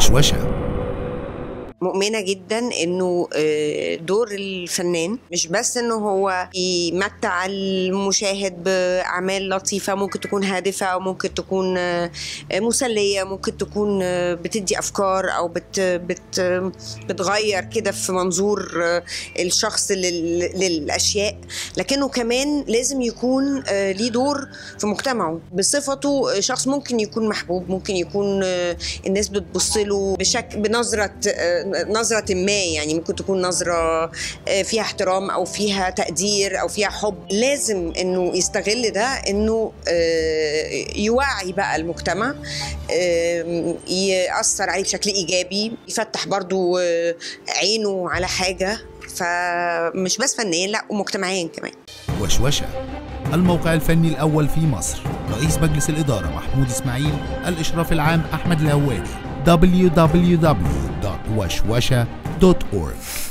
وشوشة مؤمنة جدا انه آه، دور الفنان مش بس انه هو يمتع المشاهد باعمال لطيفة ممكن تكون هادفة او ممكن تكون آه، مسلية ممكن تكون آه، بتدي افكار او بت بت بتغير كده في منظور آه، الشخص لل- للاشياء لكنه كمان لازم يكون آه، ليه دور في مجتمعه بصفته شخص ممكن يكون محبوب ممكن يكون آه، الناس بتبص له بشكل بنظرة آه، نظرة ما يعني ممكن تكون نظرة آه، فيها احترام أو فيها تقدير أو فيها حب لازم إنه يستغل ده إنه آه، يوعي بقى المجتمع آه، يأثر عليه بشكل إيجابي يفتح برضو آه، عينه على حاجة فمش بس فنيا لا ومجتمعيا كمان وشوشة الموقع الفني الأول في مصر رئيس مجلس الإدارة محمود إسماعيل الإشراف العام أحمد الهواري www.وشوشة.org